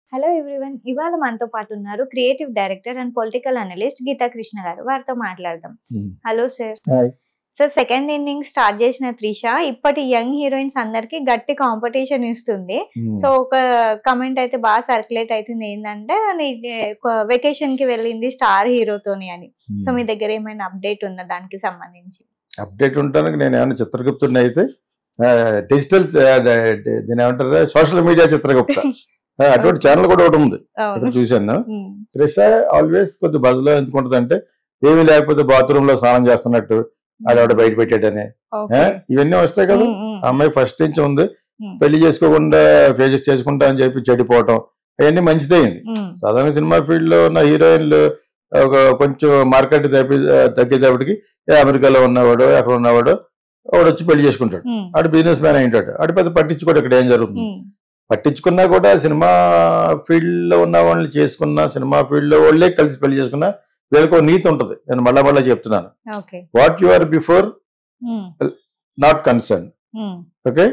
Hello everyone ఇవాళ మనతో పాటు ఉన్నారు creative director and political analyst Geetha Krishna garu వారితో మాట్లాడదాం Hmm. Hello sir Hi. Sir second inning start చేసిన త్రిష ఇప్పటి యంగ్ హీరోయిన్స్ అందరికి గట్టి కాంపిటీషన్ ఇస్తుంది సో ఒక కమెంట్ అయితే బాగా సర్క్యులేట్ అవుతుంది ఏంటంటే వెకేషన్ కి వెళ్ళింది స్టార్ హీరోతోని అని సో మీ దగ్గర ఏమైనా అప్డేట్ ఉందా దానికి సంబంధించి అప్డేట్ ఉంటానికి నేను ఏమైనా చిత్రగుప్తుడిని అయితే డిజిటల్ దీని ఏమంటారు సోషల్ మీడియా చిత్రగుప్త ఆ, అటువంటి ఛానల్ కూడా ఒకటి ఉంది ఇక్కడ అవును చూశాను Hmm. త్రిష ఆల్వేస్ కొద్ది బజ్ లో ఎందుకు ఉంటుంది అంటే ఏమీ లేకపోతే బాత్రూమ్ లో స్నానం చేస్తున్నట్టు ఆడవాడు బయట పెట్టాడని ఆ, Okay. ఇవన్నీ వస్తాయి కదా Hmm, hmm. ఆ అమ్మాయి ఫస్ట్ నుంచి ఉంది Hmm. పెళ్లి చేసుకోకుండా ఫేజెస్ చేసుకుంటా అని చెప్పి చెడిపోవటం అవన్నీ మంచిదైంది Hmm. సాధారణ సినిమా ఫీల్డ్ లో ఉన్న హీరోయిన్లు ఒక కొంచెం మార్కెట్ తగ్గి తగ్గేటప్పటికి ఏ అమెరికాలో ఉన్నవాడు అక్కడ ఉన్నవాడు వాడు వచ్చి పెళ్లి చేసుకుంటాడు Hmm. ఆడు బిజినెస్ మ్యాన్ అయింటాడు ఆడు పెద్ద పట్టించుకోడు ఇక్కడ ఏం జరుగుతుంది Hmm. పట్టించుకున్నా కూడా సినిమా ఫీల్డ్ లో ఉన్న వాళ్ళని చేసుకున్నా సినిమా ఫీల్డ్ లో వాళ్ళే కలిసి పెళ్లి చేసుకున్నా వీళ్ళకి ఒక నీతి ఉంటుంది నేను మళ్ళా మళ్ళా చెప్తున్నాను Okay. What you are before Hmm. Not concern Hmm. Okay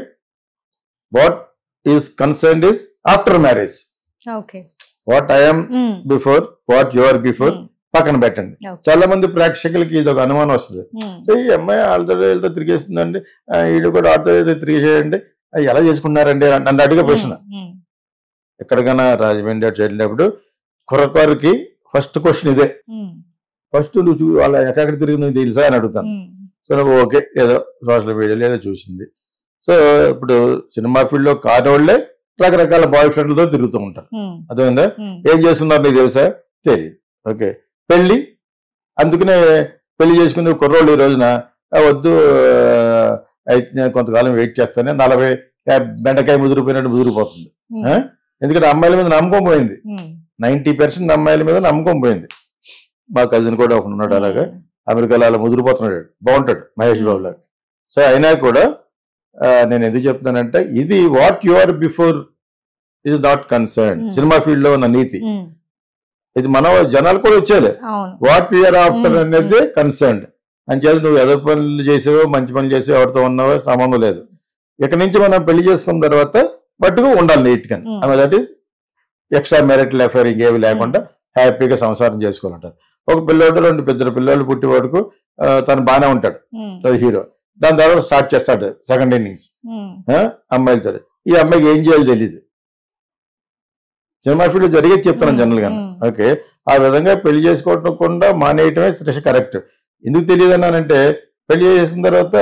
what is concern is after marriage Okay. What I'm Hmm. Before what you are before Hmm. పక్కన పెట్టండి Okay. చాలా మంది ప్రేక్షకులకి ఇది ఒక అనుమానం వస్తుంది Hmm. సో ఈ అమ్మాయి వాళ్ళతో వీళ్ళతో తిరిగేస్తుందండి ఆ, వీడు కూడా వాళ్ళతో వీళ్ళతో తిరిగేసేయండి ఆ, ఎలా చేసుకున్నారండి అని నన్ను అడిగే ప్రశ్న Hmm. ఎక్కడికైనా రాజమండ్రి అటు వెళ్ళినప్పుడు కుర్రకారుకి ఫస్ట్ క్వశ్చన్ ఇదే Hmm. ఫస్ట్ నువ్వు చూ వాళ్ళ ఎక్కడెక్కడ తిరిగిందో నీకు తెలుసా అని అడుగుతాను Hmm. సో నువ్వు ఓకే ఏదో సోషల్ మీడియాలో ఏదో చూసింది సో ఇప్పుడు సినిమా ఫీల్డ్ లో కాని వాళ్ళే రకరకాల బాయ్ ఫ్రెండ్లతో తిరుగుతూ ఉంటారు Hmm. అర్థమైందా Hmm. ఏం చేస్తున్నారు నీకు తెలుసా తెలియదు ఓకే పెళ్ళి అందుకనే పెళ్లి చేసుకునే కుర్రోళ్ళు ఈ రోజున "ఆ, వద్దు ఆ, అయితే నేను కొంతకాలం వెయిట్ చేస్తానే నలభై ఆ, బెండకాయ ముదిరిపోయినట్టు ముదిరిపోతుంది Hmm. ఆ? ఎందుకంటే అమ్మాయిల మీద నమ్మకం పోయింది Hmm. నైంటీ పర్సెంట్ అమ్మాయిల మీద నమ్మకం పోయింది మా కజిన్ కూడా ఒకడు ఉన్నాడు అలాగా అమెరికాలో అలా ముదిరిపోతున్నాడు బాగుంటాడు మహేష్ బాబు లాగా సో అయినా కూడా ఆ, నేను ఎందుకు చెప్తున్నానంటే ఇది what you are before is not concern Hmm. సినిమా ఫీల్డ్ లో ఉన్న నీతి Hmm. ఇది మన జనాలు కూడా వచ్చేది అవును వాట్ యూఆర్ ఆఫ్టర్ Hmm, అనేది కన్సర్న్డ్ అని చేసి నువ్వు ఎదో పనులు చేసావో మంచి పనులు చేసావో ఎవరితో ఉన్నావో సంబంధం లేదు ఇక నుంచి మనం పెళ్లి చేసుకున్న తర్వాత మట్టుకు ఉండాలి నీట్ గా Hmm. That is extra marital affair ఇంకేవి లేకుండా హ్యాపీగా సంసారం చేసుకోవాలంటారు ఒక పిల్లోడు రెండు పెద్ద పిల్లోళ్ళు పుట్టి వరకు ఆ, తను బాగానే ఉంటాడు Hmm. హీరో దాని తర్వాత స్టార్ట్ చేస్తాడు సెకండ్ ఇన్నింగ్స్ Hmm. అమ్మాయిలతో ఈ అమ్మాయికి ఏం చేయాలో తెలియదు సినిమా ఫీల్డ్ జరిగేది చెప్తున్నాను Hmm, జనరల్ గా hmm. ఓకే ఆ విధంగా పెళ్లి చేసుకోకుండా మానేయటమే త్రిష కరెక్ట్ ఎందుకు తెలియదు అన్నానంటే పెళ్లి చేసుకున్న తర్వాత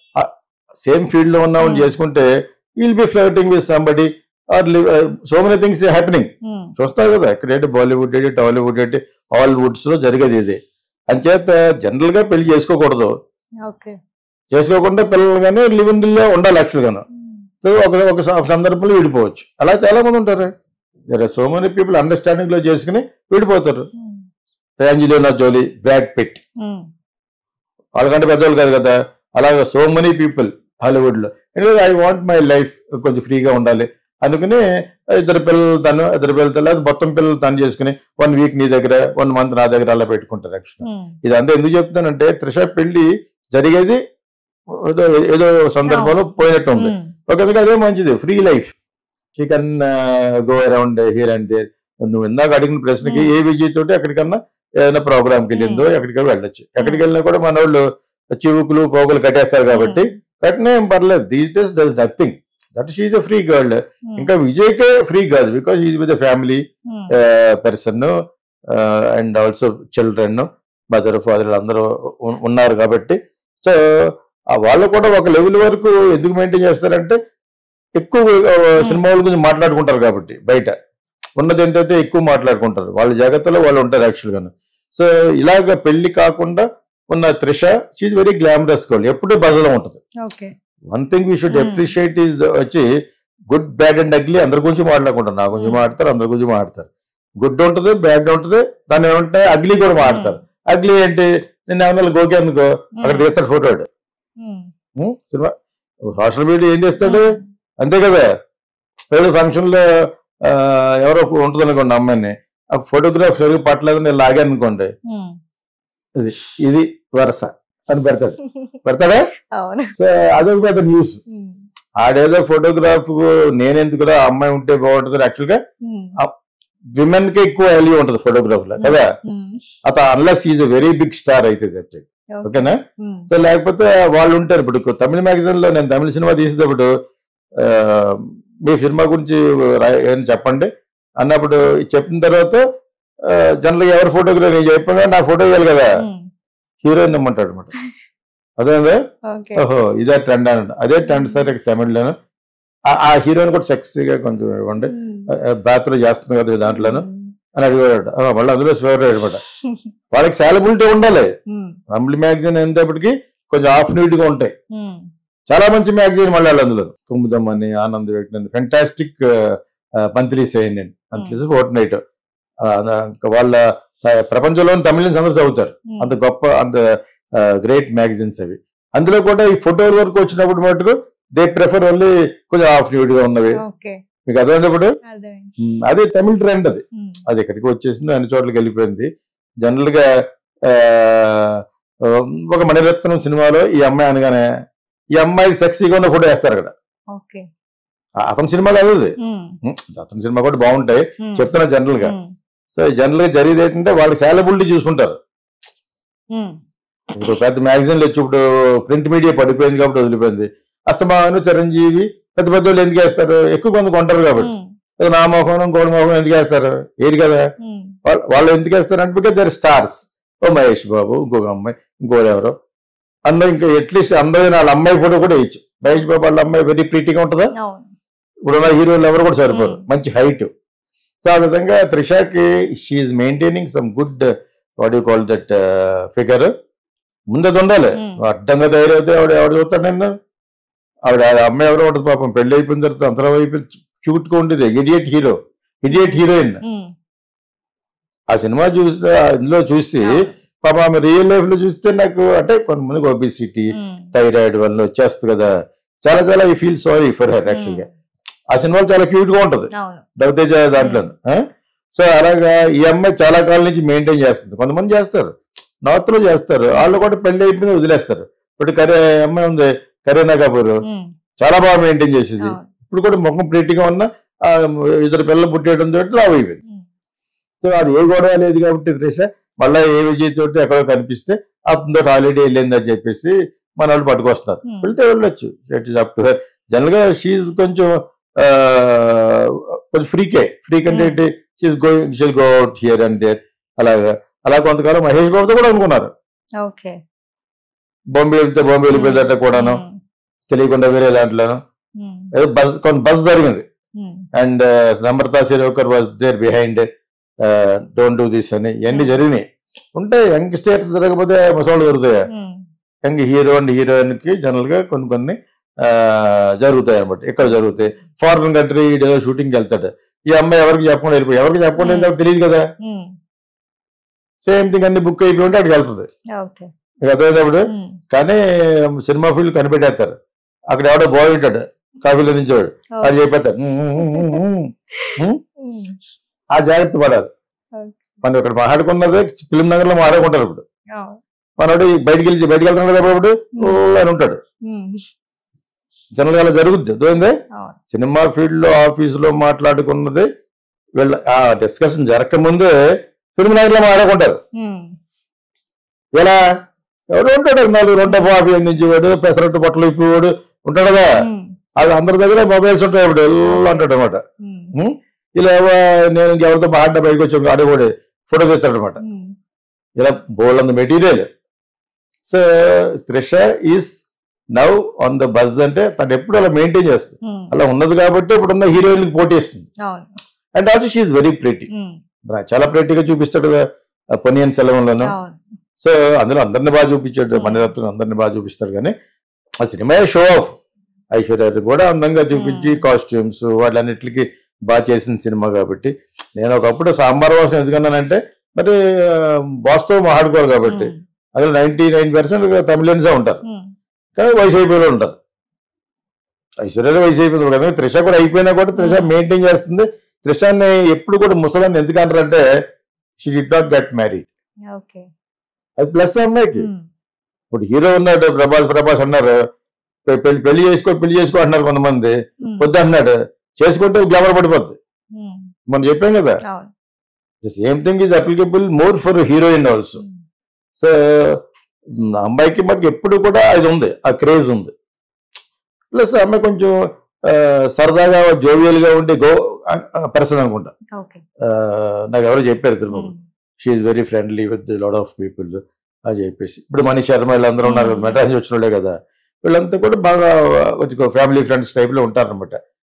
సేమ్ ఫీల్డ్ లో ఉన్నామని Hmm. చేసుకుంటే will be flirting with somebody or so many things happening Hmm. చూస్తారు కదా ఇక్కడ బాలీవుడ్ ఏంటి టాలీవుడ్ ఏంటి ఆల్ వుడ్స్ లో జరిగేది ఇది అంచేత జనరల్ గా పెళ్లి చేసుకోకూడదు Okay. చేసుకోకుండా పిల్లలు కానీ లివ్ ఇన్ లో ఉండాలి యాక్చువల్ గాను Hmm. సో ఒక ఒక స- సందర్భంలో విడిపోవచ్చు అలా చాలా మంది ఉంటారు there so many people understanding లో చేసుకుని విడిపోతారు Hmm. Angelina Jolie Brad Pitt Hmm. వాళ్ళకంటే పెద్దవాళ్ళు కాదు కదా అలాగే సో మెనీ పీపుల్ హాలీవుడ్ లో ఐ వాంట్ మై లైఫ్ కొంచెం ఫ్రీగా ఉండాలి అనుకుని ఇద్దరు పిల్లలు తను ఇద్దరు పిల్లలతో లేదా మొత్తం పిల్లలు తను చేసుకుని వన్ వీక్ నీ దగ్గర వన్ మంత్ నా దగ్గర అలా పెట్టుకుంటారు యాక్చువల్ Hmm. ఇదంతా ఎందుకు చెప్తానంటే త్రిష పెళ్లి జరిగేది ఏదో ఏదో సందర్భంలో పోయినట్టు ఉంది Hmm. ఒక విధంగా అదే మంచిది free life she can go around here and there నువ్వు ఇందాక అడిగిన ప్రశ్నకి Hmm. ఏ విజయ్ తోటి ఎక్కడికన్నా ఏదైనా ప్రోగ్రామ్కి వెళ్ళిందో ఎక్కడికైనా వెళ్ళొచ్చు ఎక్కడికి వెళ్ళినా కూడా మన వాళ్ళు చివుకులు పోగులు కట్టేస్తారు కాబట్టి కట్టినా ఏం పర్లేదు these days thus nothing that she's a free girl Hmm. ఇంకా విజయ్కే ఫ్రీ కాదు because is with family Hmm. Person and also children mother father అందరూ ఉ- ఉన్నారు కాబట్టి సో వాళ్ళు కూడా ఒక లెవెల్ వరకు ఎందుకు మెయింటైన్ చేస్తారంటే ఎక్కువ ఆ, సినిమాల గురించి మాట్లాడుకుంటారు కాబట్టి బయట ఉన్నది ఎంతైతే ఎక్కువ మాట్లాడుకుంటారు వాళ్ళ జాగ్రత్తలో వాళ్ళు ఉంటారు యాక్చువల్ గాను సో ఇలాగ పెళ్లి కాకుండా ఉన్న Trisha she's very glamorous girl ఎప్పుడూ బజలో ఉంటుంది Okay. One thing we should Hmm. Appreciate is వచ్చి గుడ్ బ్యాడ్ అండ్ అగ్లీ అందరి గురించి మాట్లాడుకుంటారు నా గురించి Hmm. మాట్లాడతారు అందరి గురించి మాట్లాడతారు గుడ్ ఉంటుంది బ్యాడ్ ఉంటుంది దాని ఏమంటే అగ్లీ కూడా మాట్లాడతారు అగ్లీ ఏంటి నిన్న ఏమన్నా గోకే అనుకో అక్కడ తీస్తాడు photo Hmm. Cinema social media ఏం చేస్తాడు అంతే కదా ఏదో ఫంక్షన్ లో ఆ, ఎవరో ఉంటుంది అనుకోండి అమ్మాయిని ఆ ఫోటోగ్రాఫ్ సరిగ్గా పట్టలేదు నేను లాగాను అనుకోండి Hmm. ఇది ఇది వరస అని పెడతాడు పెడతాడా అవును సో అదొక పెద్ద న్యూస్ Hmm. ఆడేదో ఫోటోగ్రాఫ్ నేనెందుకు కూడా అమ్మాయి ఉంటే బాగుంటుంది యాక్చువల్ గా Hmm. విమెన్ కి ఎక్కువ వాల్యూ ఉంటుంది ఫోటోగ్రాఫ్ లో కదా అత unless is very big star అయితే తప్పితే. ఓకేనా సో లేకపోతే వాళ్ళు ఉంటారు ఇప్పుడు తమిళ మ్యాగజైన్ లో నేను తమిళ సినిమా తీసేటప్పుడు ఆ, మీ సినిమా గురించి రా- ఏం చెప్పండి అన్నప్పుడు చెప్పిన తర్వాత జనరల్ గా ఎవరి ఫోటోగ్రాఫ్ నేను చెప్పగా నా ఫోటో ఇవ్వాలి కదా హీరోయిన్ ఇమ్మంటాడు అనమాట అదే ఓకే ఓహో ఇదే ట్రెండ్ అన్నాడు అదే ట్రెండ్ సార్ ఇక తమిళ్లోను ఆ- ఆ హీరోయిన్ కూడా సెక్సీగా కొంచెం ఇవ్వండి బాత్రూమ్ చేస్తుంది కదా దాంట్లోను అని అడిగాడు ఆ, మళ్ళీ అందులో ఫేవరెట్ అనమాట వాళ్ళకి సాలబిలిటీ ఉండాలి తమిళ మ్యాగజైన్ అయినప్పటికీ కొంచెం ఆఫ్ నీట్ గా ఉంటాయి చాలా మంచి మ్యాగజైన్ మళ్ళీ వాళ్ళు అందులో కుముదం అని ఆనంద్ వ్యక్తి ఫెంటాస్టిక్ మంత్లీ సేన్ అని మంత్లీస్ ఫోర్ట్ నైట్ వాళ్ళ ఆ, ప్రపంచంలోని తమిళన్స్ అందరూ చదువుతారు అంత గొప్ప అంత గ్రేట్ మ్యాగజైన్స్ అవి అందులో కూడా ఈ ఫోటో వరకు వచ్చినప్పుడు మటుకు దే ప్రిఫర్ ఓన్లీ కొంచెం ఆఫ్ న్యూడ్ గా ఉన్నవి ఓకే మీకు అర్థమైనప్పుడు అర్థమైంది ఉమ్, అది తమిళ ట్రెండ్ అది ఉమ్, అది ఎక్కడికి వచ్చేసింది అన్ని చోట్లకి వెళ్ళిపోయింది జనరల్ గా ఆ, ఒక మణిరత్నం సినిమాలో ఈ అమ్మాయి అనగానే ఈ అమ్మాయి సెక్సీగా ఉన్న ఫోటో వేస్తారు అక్కడ ఓకే ఆ- అతని సినిమా కాదు అది ఉమ్, ఉమ్, అతని సినిమా కూడా బాగుంటాయి ఉమ్, చెప్తున్నా జనరల్ గా ఉమ్, సో జనరల్ గా జరిగేది ఏంటంటే వాళ్ళకి సాలబిలిటీ చూసుకుంటారు ఉమ్, ఇప్పుడు పెద్ద మ్యాగజైన్లు వచ్చి ఇప్పుడు ప్రింట్ మీడియా పడిపోయింది కాబట్టి వదిలిపోయింది అస్తమాను చిరంజీవి పెద్ద పెద్ద వాళ్ళు ఎందుకు వేస్తారు ఎక్కువ మంది కొంటారు కాబట్టి ఉమ్, ఏదో నా మొహం గోడ మొహం ఎందుకు వేస్తారు ఏది కదా ఉమ్, వాళ్ళు వాళ్ళు ఎందుకు వేస్తారు అంటే బికాజ్ దర్ స్టార్స్ ఓ మహేష్ బాబు ఇంకొక అమ్మాయి ఇంకోటి ఎవరో అందరూ ఇంకా అట్లీస్ట్ అందరూ వాళ్ళ అమ్మాయి ఫోటో కూడా వేయచ్చు మహేష్ బాబు వాళ్ళ అమ్మాయి వెరీ ప్రీటీగా ఉంటుందా అవును ఇప్పుడు ఉన్న హీరోలు ఎవరు కూడా సరిపోరు Hmm. మంచి హైట్ సో ఆ విధంగా త్రిషాకి she's maintaining some good what you call that figure ముందు అది ఉండాలి Hmm. అడ్డంగా తయారైతే ఆవిడ ఎవడు చూస్తాడు నిన్ను ఆవిడ ఆ అమ్మాయి ఎవరో ఉంటుంది పాపం పెళ్లి అయిపోయిన తర్వాత అంతరం అయిపోయి క్యూట్ గా ఉండేది idiot hero idiot heroine um, ఆ సినిమా చూస్తే ఇందులో చూసి అవును. పాప ఆమె రియల్ లైఫ్ లో చూస్తే నాకు అంటే కొంతమందికి ఒబిసిటీ ఉమ్, థైరాయిడ్ వల్ల వచ్చేస్తుంది కదా చాలా చాలా ఈ feel sorry for her actual గా ఆ సినిమాలో చాలా క్యూట్ గా ఉంటది అవును రవితేజ దాంట్లో సో అలాగా ఈ అమ్మాయి చాలా కాలం నుంచి మెయింటైన్ చేస్తుంది కొంతమంది చేస్తారు నార్త్ లో చేస్తారు వాళ్ళు కూడా పెళ్లి అయిపోయింది వదిలేస్తారు ఇప్పుడు కరే అమ్మాయి ఉంది కరీనా కపూర్ ఉమ్, చాలా బాగా మెయింటైన్ చేసేది అవును ఇప్పుడు కూడా ముఖం ప్రీతిగా ఉన్న ఆ, ఇద్దరు పిల్లలు పుట్టేయడం తోటి లావ్ అయిపోయింది ఉమ్, సో అది ఏ గొడవ లేదు కాబట్టి త్రిష మళ్ళీ ఏ విజయ్ తోటి ఎక్కడో కనిపిస్తే అతనితో హాలిడే వెళ్ళిందని చెప్పేసి మన వాళ్ళు పట్టుకొస్తున్నారు Hmm. వెళ్తే వెళ్ళొచ్చు it is up to her general గా షీఈ్ కొంచెం ఆ, కొంచెం ఫ్రీకే ఫ్రీక్ అంటే Hmm. She's going she'll go out here and there అలాగా అలా కొంతకాలం మహేష్ బాబుతో కూడా అనుకున్నారు ఓకే బాంబే వెళ్తే బాంబే వెళ్ళిపోయేదట కూడాను ఉమ్, తెలియకుండా వేరే దాంట్లోను ఉమ్, ఏదో బస్ కొంత బస్ జరిగింది um, and Namrata Shirodkar was there behind don't do this అని ఇవన్నీ Hmm. జరిగినాయి ఉంటే యంగ్ స్టేట్స్ జరగకపోతే ముసళ్ళు దొరుకుతాయి um, young hero and heroine కి జనరల్ గా కొన్ని కొన్ని ఆ, జరుగుతాయి అన్నమాట ఇక్కడ జరుగుతాయి ఫారిన్ కంట్రీ ఏదో షూటింగ్ వెళ్తాడు ఈ అమ్మాయి ఎవరికి చెప్పకుండా వెళ్ళిపోయి ఎవరికి చెప్పకుండా Hmm. వెళ్ళినప్పుడు తెలియదు కదా ఉమ్, సేమ్ థింగ్ అన్ని బుక్ అయిపోయి ఉంటే అక్కడికి వెళ్తుంది ఓకే ఇక అర్థమైనప్పుడు ఉమ్, కానీ సినిమా ఫీల్డ్ కనిపెట్టేస్తారు అక్కడ ఎవడో బాయ్ ఉంటాడు కాఫీలో దించేవాడు ఓకే. అది చెప్పేస్తారు "ఉమ్, ఉమ్, ఉమ్, ఉమ్, ఉమ్." ఉమ్, ఆ జాగ్రత్త పడాలి Okay. మనం ఇక్కడ మాట్లాడుకున్నదే ఫిలిం నగర్ లో మాట్లాడుకుంటారు ఇప్పుడు అవును మనోడు బయటికి వెళ్ళి బయటికి వెళ్తున్నాడు కాబట్టి ఓ అని ఉంటాడు ఉమ్, జనరల్ గా అలా జరుగుద్ది అర్థమైంది అవును సినిమా ఫీల్డ్ లో ఆఫీస్ లో మాట్లాడుకున్నది వీళ్ళ ఆ డిస్కషన్ జరగక ముందే ఫిలిం నగర్ లో మాట్లాడుకుంటారు ఉమ్, ఎలా ఎవడు ఉంటాడు నాలుగు రొంట బాబు అందించేవాడు పెసరట్టు బట్టలు ఇప్పేవాడు ఉంటాడు కదా ఉమ్, అది అందరి దగ్గర మొబైల్స్ ఉంటాయి ఇప్పుడు ఎల్లు అంటాడు అనమాట ఉమ్, ఇలా ఎవ- నేను ఇంకెవరితో మాట్లాడ బయటకు వచ్చి ఆడేవాడు ఫోటో తెచ్చాడు అనమాట ఉమ్, ఇలా బోల్డ్ అంత material so Trisha is now on the buzz అంటే తను ఎప్పుడు అలా మెయింటైన్ చేస్తుంది ఉమ్, అలా ఉన్నది కాబట్టి ఇప్పుడున్న హీరోయిన్ పోటీ ఇస్తుంది అవును and also she's very pretty um, చాలా ప్రేటీగా చూపిస్తాడు కదా ఆ పొనియన్ సెలవులోను అవును సో అందులో అందరిని బాగా చూపించాడు Hmm. మణిరత్నం అందరిని బాగా చూపిస్తాడు కానీ ఆ సినిమా షో ఆఫ్ ఐశ్వర్య కూడా అందంగా చూపించి Hmm. కాస్ట్యూమ్స్ వాటిలన్నిటికి బాగా చేసిన సినిమా కాబట్టి నేను ఒకప్పుడు సాంబార్ వాసన ఎందుకన్నానంటే మరి బాస్తో మాట్లాడుకోవాలి కాబట్టి ఉమ్, అందులో నైన్టీ నైన్ పర్సెంట్ తమిళన్సే ఉంటారు ఉమ్, కానీ వయసు అయిపోయిన ఉంటారు ఐశ్వర్య వయసు అయిపోయింది కదా త్రిష కూడా అయిపోయినా కూడా త్రిష Hmm. మెయింటైన్ చేస్తుంది త్రిషాన్ని ఎప్పుడు కూడా ముసలాన్ని ఎందుకు అంటారంటే she did not get married okay అది ప్లస్ అమ్మాయికి ఉమ్, ఇప్పుడు హీరో ఉన్నాడు ప్రభాస్ ప్రభాస్ అన్నారు పె- పెళ్లి పెళ్లి చేసుకో పెళ్లి చేసుకో అంటున్నారు కొంతమంది ఉమ్, వద్దు అన్నాడు చేసుకుంటే గ్లామర్ పడిపోద్ది ఉమ్, మనం చెప్పాం కదా అవును the same thing is applicable more for heroine also so hmm, అమ్మాయికి మనకి ఎప్పుడు కూడా అది ఉంది ఆ క్రేజ్ ఉంది ప్లస్ అమ్మాయి కొంచెం ఆ, సరదాగా జోవియల్ గా ఉండే గో పర్సన్ అనుకుంటా ఓకే ఆ, నాకు ఎవరో చెప్పారు Tirumala she's very friendly with lot of people అని చెప్పేసి ఇప్పుడు మనీష్ శర్మ వీళ్ళందరూ ఉన్నారు కదా Hmm. మెడ్రాస్ నుంచి వచ్చిన వాళ్ళే కదా వీళ్ళంతా కూడా బాగా కొంచెం ఫ్యామిలీ ఫ్రెండ్స్ టైప్ లో ఉంటారన్నమాట